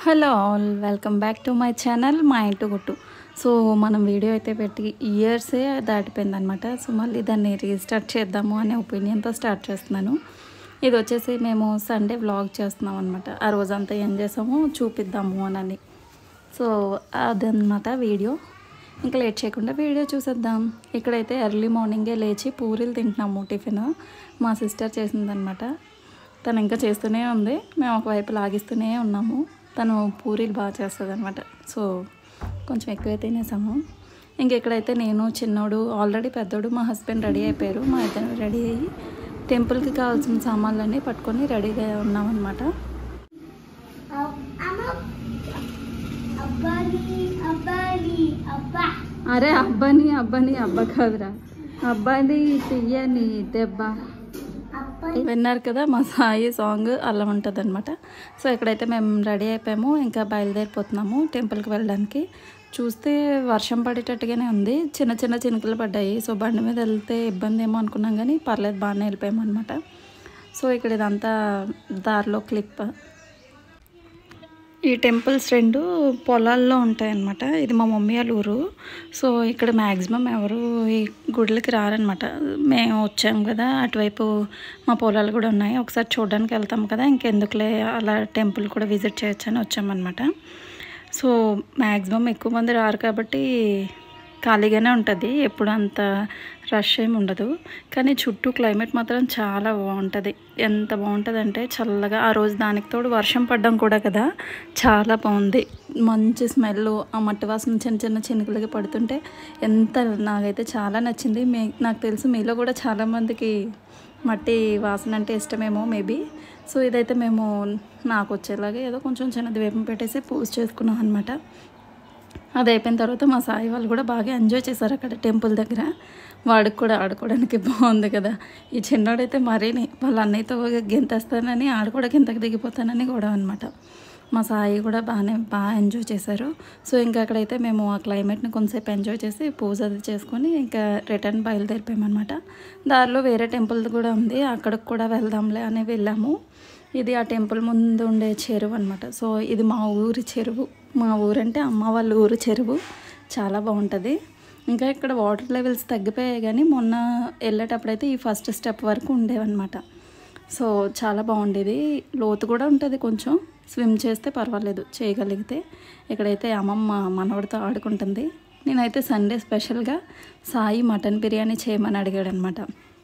Hello all welcome back to my channel మా ఇంటి గుట్టు సో మనం వీడియో అయితే పెట్టి ఇయర్సే దాటిపోయింది అనమాట సో మళ్ళీ దాన్ని రీస్టార్ట్ చేద్దాము అనే ఒపీనియన్తో స్టార్ట్ చేస్తున్నాను ఇది వచ్చేసి మేము సండే వ్లాగ్ చేస్తున్నాం అనమాట ఆ రోజంతా ఏం చేసామో చూపిద్దాము అని సో అదనమాట వీడియో ఇంకా లేట్ చేయకుండా వీడియో చూసేద్దాం ఇక్కడైతే ఎర్లీ మార్నింగే లేచి పూరీలు తింటున్నాము టిఫిన్ మా సిస్టర్ చేసిందనమాట తను ఇంకా చేస్తూనే ఉంది మేము ఒకవైపు లాగిస్తూనే ఉన్నాము తను పూరీలు బాగా చేస్తుంది అనమాట సో కొంచెం ఎక్కువే తినేసాము ఇంక ఇక్కడైతే నేను చిన్నోడు ఆల్రెడీ పెద్దోడు మా హస్బెండ్ రెడీ అయిపోయారు మా ఇద్దరు రెడీ అయ్యి టెంపుల్కి కావాల్సిన సామాన్లన్నీ పట్టుకొని రెడీగా ఉన్నామన్నమాట అబ్బాయి అబ్బాయి అబ్బా అరే అబ్బాని అబ్బాని అబ్బా కాదురా అబ్బాని చెయ్యని దెబ్బ అబ్బాయి విన్నారు కదా మా సాయి సాంగ్ అలా ఉంటుంది అనమాట సో ఇక్కడైతే మేము రెడీ అయిపోయాము ఇంకా బయలుదేరిపోతున్నాము టెంపుల్కి వెళ్ళడానికి చూస్తే వర్షం పడేటట్టుగానే ఉంది చిన్న చిన్న చినుకులు పడ్డాయి సో బండి మీద వెళ్తే ఇబ్బంది ఏమో అనుకున్నాం కానీ పర్లేదు బాగానే వెళ్ళిపోయాము అనమాట సో ఇక్కడ ఇదంతా దారిలో క్లిప్ ఈ టెంపుల్స్ రెండు పొలాల్లో ఉంటాయన్నమాట ఇది మా మమ్మీ వాళ్ళ ఊరు సో ఇక్కడ మ్యాక్సిమం ఎవరు ఈ గుడులకి రారనమాట మేము వచ్చాం కదా అటువైపు మా పొలాలు కూడా ఉన్నాయి ఒకసారి చూడడానికి వెళ్తాం కదా ఇంకెందుకులే అలా టెంపుల్ కూడా విజిట్ చేయొచ్చని వచ్చామన్నమాట సో మ్యాక్సిమం ఎక్కువ మంది రారు కాబట్టి ఖాళీగానే ఉంటుంది ఎప్పుడు అంత రష్ ఏమి ఉండదు కానీ చుట్టూ క్లైమేట్ మాత్రం చాలా బాగుంటుంది ఎంత బాగుంటుంది అంటే చల్లగా ఆ రోజు దానికి తోడు వర్షం పడడం కూడా కదా చాలా బాగుంది మంచి స్మెల్ ఆ మట్టి వాసన చిన్న చిన్న చినుకులకి పడుతుంటే ఎంత నాకైతే చాలా నచ్చింది మీ నాకు తెలుసు మీలో కూడా చాలామందికి మట్టి వాసన అంటే ఇష్టమేమో మేబీ సో ఇదైతే మేము నాకు వచ్చేలాగా ఏదో కొంచెం చిన్న దీపం పెట్టేసి పూజ చేసుకున్నాం అనమాట అది అయిపోయిన తర్వాత మా సాయి వాళ్ళు కూడా బాగా ఎంజాయ్ చేశారు అక్కడ టెంపుల్ దగ్గర వాడికి కూడా ఆడుకోవడానికి బాగుంది కదా ఈ చిన్నోడైతే మరీని వాళ్ళ అన్నయ్యతో గెంతేస్తానని ఆడు కూడా గింతకు దిగిపోతానని గొడవ అనమాట మా సాయి కూడా బాగానే బాగా ఎంజాయ్ చేశారు సో ఇంకా అక్కడైతే మేము ఆ క్లైమేట్ని కొంతసేపు ఎంజాయ్ చేసి పూజ అది చేసుకొని ఇంకా రిటర్న్ బయలుదేరిపోయామన్నమాట దారిలో వేరే టెంపుల్ కూడా ఉంది అక్కడికి కూడా వెళ్దాంలే అని వెళ్ళాము ఇది ఆ టెంపుల్ ముందు ఉండే చెరువు అనమాట సో ఇది మా ఊరి చెరువు మా ఊరంటే అమ్మ వాళ్ళ ఊరు చెరువు చాలా బాగుంటుంది ఇంకా ఇక్కడ వాటర్ లెవెల్స్ తగ్గిపోయాయి కానీ మొన్న వెళ్ళేటప్పుడైతే ఈ ఫస్ట్ స్టెప్ వరకు ఉండేవన్నమాట సో చాలా బాగుండేది లోతు కూడా ఉంటుంది కొంచెం స్విమ్ చేస్తే పర్వాలేదు చేయగలిగితే ఇక్కడైతే అమ్మమ్మ మనవడితో ఆడుకుంటుంది నేనైతే సండే స్పెషల్గా సాయి మటన్ బిర్యానీ చేయమని అడిగాడు అనమాట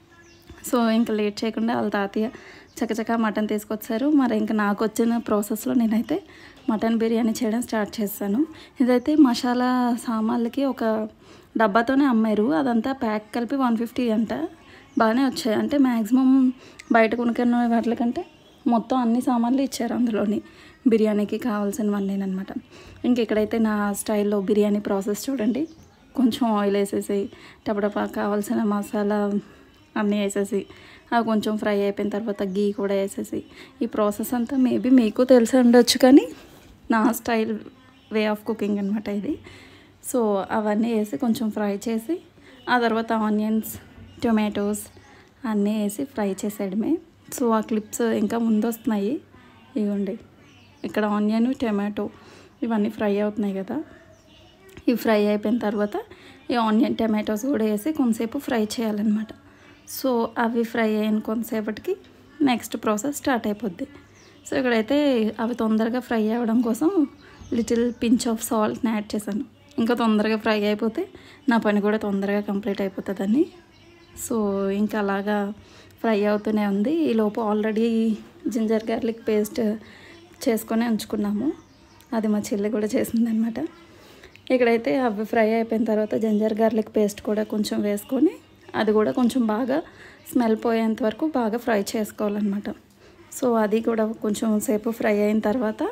సో ఇంకా లేట్ చేయకుండా వాళ్ళ తాతయ్య చకచకా మటన్ తీసుకొచ్చారు మరి ఇంకా నాకు వచ్చిన ప్రాసెస్లో నేనైతే మటన్ బిర్యానీ చేయడం స్టార్ట్ చేశాను ఇదైతే మసాలా సామాన్లకి ఒక డబ్బాతోనే అమ్మారు అదంతా ప్యాక్ కలిపి వన్ ఫిఫ్టీ అంట బాగానే వచ్చాయి అంటే మ్యాక్సిమం బయట కొనుక్కున్న వాటికంటే మొత్తం అన్ని సామాన్లు ఇచ్చారు అందులోని బిర్యానీకి కావాల్సినవన్నీ అనమాట ఇంక ఇక్కడైతే నా స్టైల్లో బిర్యానీ ప్రాసెస్ చూడండి కొంచెం ఆయిల్ వేసేసి టపటపా కావాల్సిన మసాలా అన్నీ వేసేసి అవి కొంచెం ఫ్రై అయిపోయిన తర్వాత గీ కూడా వేసేసి ఈ ప్రాసెస్ అంతా మేబీ మీకు తెలిసి ఉండొచ్చు కానీ నా స్టైల్ వే ఆఫ్ కుకింగ్ అనమాట ఇది సో అవన్నీ వేసి కొంచెం ఫ్రై చేసి ఆ తర్వాత ఆనియన్స్ టొమాటోస్ అన్నీ వేసి ఫ్రై చేసేయడమే సో ఆ క్లిప్స్ ఇంకా ముందు వస్తున్నాయి ఇవ్వండి ఇక్కడ ఆనియన్ టొమాటో ఇవన్నీ ఫ్రై అవుతున్నాయి కదా ఇవి ఫ్రై అయిపోయిన తర్వాత ఈ ఆనియన్ టమాటోస్ కూడా వేసి కొంతసేపు ఫ్రై చేయాలన్నమాట సో అవి ఫ్రై అయిన కొంతసేపటికి నెక్స్ట్ ప్రాసెస్ స్టార్ట్ అయిపోద్ది సో ఇక్కడైతే అవి తొందరగా ఫ్రై అవ్వడం కోసం లిటిల్ పించ్ ఆఫ్ సాల్ట్ని యాడ్ చేశాను ఇంకా తొందరగా ఫ్రై అయిపోతే నా పని కూడా తొందరగా కంప్లీట్ అయిపోతుందని సో ఇంకా అలాగా ఫ్రై అవుతూనే ఉంది ఈ లోపు ఆల్రెడీ జింజర్ గార్లిక్ పేస్ట్ చేసుకొని ఉంచుకున్నాము అది మా చెల్లి కూడా చేసిందనమాట ఇక్కడైతే అవి ఫ్రై అయిపోయిన తర్వాత జింజర్ గార్లిక్ పేస్ట్ కూడా కొంచెం వేసుకొని అది కూడా కొంచెం బాగా స్మెల్ పోయేంత వరకు బాగా ఫ్రై చేసుకోవాలన్నమాట సో అది కూడా కొంచెం సేపు ఫ్రై అయిన తర్వాత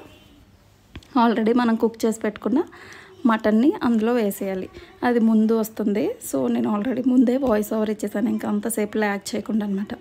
ఆల్రెడీ మనం కుక్ చేసి పెట్టుకున్న మటన్ని అందులో వేసేయాలి అది ముందు వస్తుంది సో నేను ఆల్రెడీ ముందే వాయిస్ ఓవర్ ఇచ్చేసాను ఇంకా అంతసేపు ల్యాక్ చేయకుండా అనమాట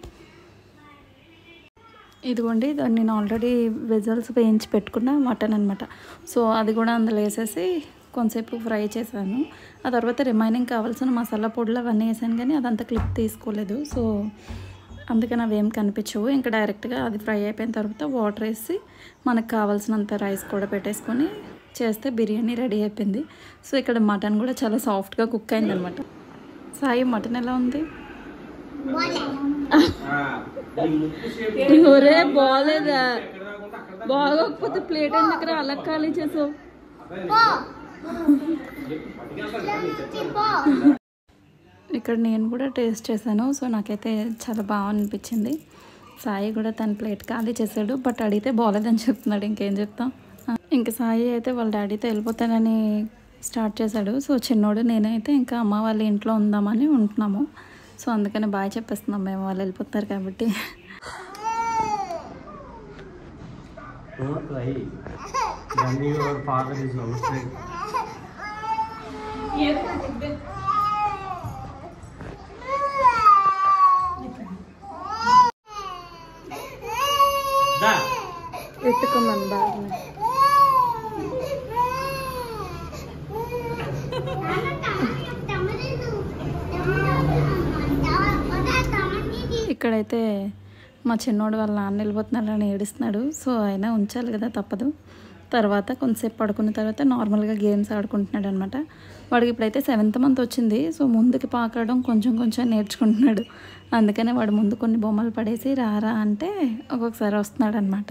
ఇదిగోండి దాన్ని నేను ఆల్రెడీ వెజల్స్ వేయించి పెట్టుకున్న మటన్ అనమాట సో అది కూడా అందులో వేసేసి కొంతసేపు ఫ్రై చేశాను ఆ తర్వాత రిమైనింగ్ కావాల్సిన మసాలా పొడులు అవన్నీ వేసాను కానీ అదంతా క్లిప్ తీసుకోలేదు సో అందుకని అవి ఏం కనిపించవు ఇంకా డైరెక్ట్గా అది ఫ్రై అయిపోయిన తర్వాత వాటర్ వేసి మనకు కావాల్సినంత రైస్ కూడా పెట్టేసుకొని చేస్తే బిర్యానీ రెడీ అయిపోయింది సో ఇక్కడ మటన్ కూడా చాలా సాఫ్ట్గా కుక్ అయింది అనమాట సాయి మటన్ ఎలా ఉంది ఒరే బాగాలేదా బాగోకపోతే ప్లేట్ ఎందుకు అలా ఖాళీ చేసావు ఇక్కడ నేను కూడా టేస్ట్ చేశాను సో నాకైతే చాలా బాగా అనిపించింది సాయి కూడా తన ప్లేట్ ఖాళీ చేశాడు బట్ అడిగితే బాగాలేదని చెప్తున్నాడు ఇంకేం చెప్తాం ఆ, ఇంకా సాయి అయితే వాళ్ళ డాడీతో వెళ్ళిపోతానని స్టార్ట్ చేశాడు సో చిన్నోడు నేనైతే ఇంకా అమ్మ వాళ్ళ ఇంట్లో ఉందామని ఉంటున్నాము సో అందుకని బాగా చెప్పేస్తున్నాం మేము వాళ్ళు వెళ్ళిపోతారు కాబట్టి Don't cry. Then your father is outside. Da. ఎత్తుకోమని బాగా ఇక్కడైతే మా చిన్నోడు వాళ్ళ నాన్న వెళ్ళిపోతున్నాడని ఏడుస్తున్నాడు సో అయినా ఉంచాలి కదా తప్పదు తర్వాత కొంతసేపు పడుకున్న తర్వాత నార్మల్గా గేమ్స్ ఆడుకుంటున్నాడు అనమాట వాడికి ఇప్పుడైతే సెవెంత్ మంత్ వచ్చింది సో ముందుకి పాకడం కొంచెం కొంచెం నేర్చుకుంటున్నాడు అందుకనే వాడు ముందు కొన్ని బొమ్మలు పడేసి రారా అంటే ఒక్కొక్కసారి వస్తున్నాడు అనమాట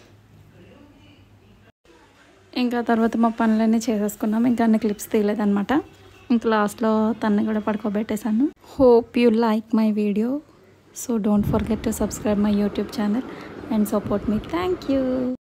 ఇంకా తర్వాత మా పనులన్నీ చేసేసుకున్నాం ఇంకా అన్ని క్లిప్స్ తీయలేదన్నమాట ఇంకా లాస్ట్లో తన్ని కూడా పడుకోబెట్టేశాను hope you like my video so don't forget to subscribe my YouTube channel and support me thank you